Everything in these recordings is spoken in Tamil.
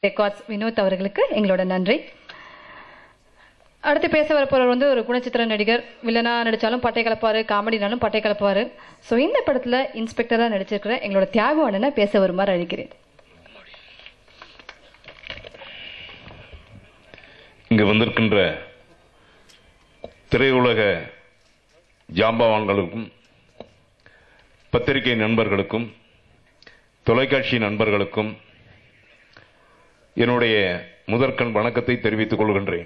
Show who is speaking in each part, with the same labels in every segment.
Speaker 1: ரெக்கார்ட்ஸ் வினோத் அவர்களுக்கு எங்களோட நன்றி அடுத்து பேச வரப்போறவர் வந்து ஒரு குணச்சித்திர நடிகர் வில்லனா நடிச்சாலும் பட்டை கலப்பாரு காமெடினாலும் பட்டை கலப்பாரு ஸோ இந்த படத்துல இன்ஸ்பெக்டரா நடிச்சிருக்கிற எங்களோட தியாகம் அண்ணனை பேச வருமாறு அழைக்கிறேன்
Speaker 2: இங்கு வந்திருக்கின்ற திரையுலக ஜாம்பவான்களுக்கும் பத்திரிகை நண்பர்களுக்கும் தொலைக்காட்சி நண்பர்களுக்கும் என்னுடைய முதற்கண் வணக்கத்தை தெரிவித்துக் கொள்கின்றேன்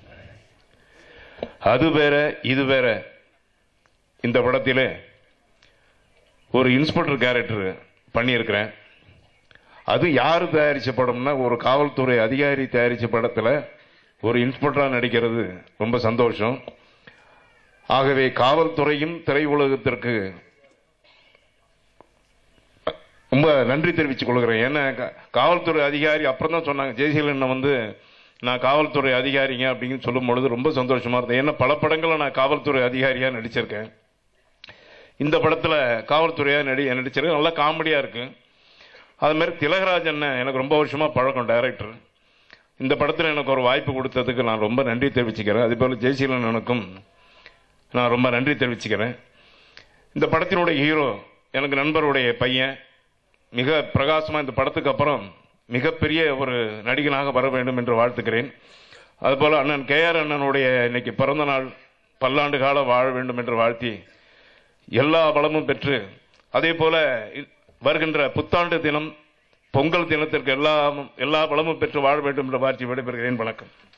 Speaker 2: அது வேற இது வேற இந்த படத்திலே ஒரு இன்ஸ்பெக்டர் கேரக்டர் பண்ணியிருக்கிறேன் அது யார் தயாரிச்ச படம்னா ஒரு காவல்துறை அதிகாரி தயாரிச்ச படத்துல ஒரு இன்ஸ்பெக்டரா நடிக்கிறது ரொம்ப சந்தோஷம் ஆகவே காவல்துறையும் திரையுலகத்திற்கு ரொம்ப நன்றி தெரிவித்துக் கொள்கிறேன் ஏன்னா கா- காவல்துறை அதிகாரி அப்புறம் தான் சொன்னாங்க ஜெயசீலன் வந்து நான் காவல்துறை அதிகாரிங்க அப்படின்னு சொல்லும் பொழுது ரொம்ப சந்தோஷமா இருந்தது ஏன்னா பல படங்கள்ல நான் காவல்துறை அதிகாரியா நடிச்சிருக்கேன் இந்த படத்துல காவல்துறையா நடி நடிச்சிருக்கேன் நல்லா காமெடியா இருக்கு அது மாதிரி திலகராஜன் எனக்கு ரொம்ப வருஷமா பழக்கம் டைரக்டர் இந்த படத்தில் எனக்கு ஒரு வாய்ப்பு கொடுத்ததுக்கு நான் ரொம்ப நன்றி தெரிவிச்சுக்கிறேன் அதே போல ஜெயசீலன் எனக்கும் நான் ரொம்ப நன்றி தெரிவிச்சுக்கிறேன் இந்த படத்தினுடைய ஹீரோ எனக்கு நண்பருடைய பையன் மிக பிரகாசமா இந்த படத்துக்கு அப்புறம் மிகப்பெரிய ஒரு நடிகனாக வர வேண்டும் என்று வாழ்த்துக்கிறேன் அதுபோல அண்ணன் கே ஆர் அண்ணனுடைய இன்னைக்கு பிறந்த நாள் பல்லாண்டு கால வாழ வேண்டும் என்று வாழ்த்தி எல்லா பலமும் பெற்று அதே போல இ- வருகின்ற புத்தாண்டு தினம் பொங்கல் தினத்திற்கு எல்லா எல்லா பலமும் பெற்று வாழ வேண்டும் என்று வாழ்த்தி விடைபெறுகிறேன் வணக்கம்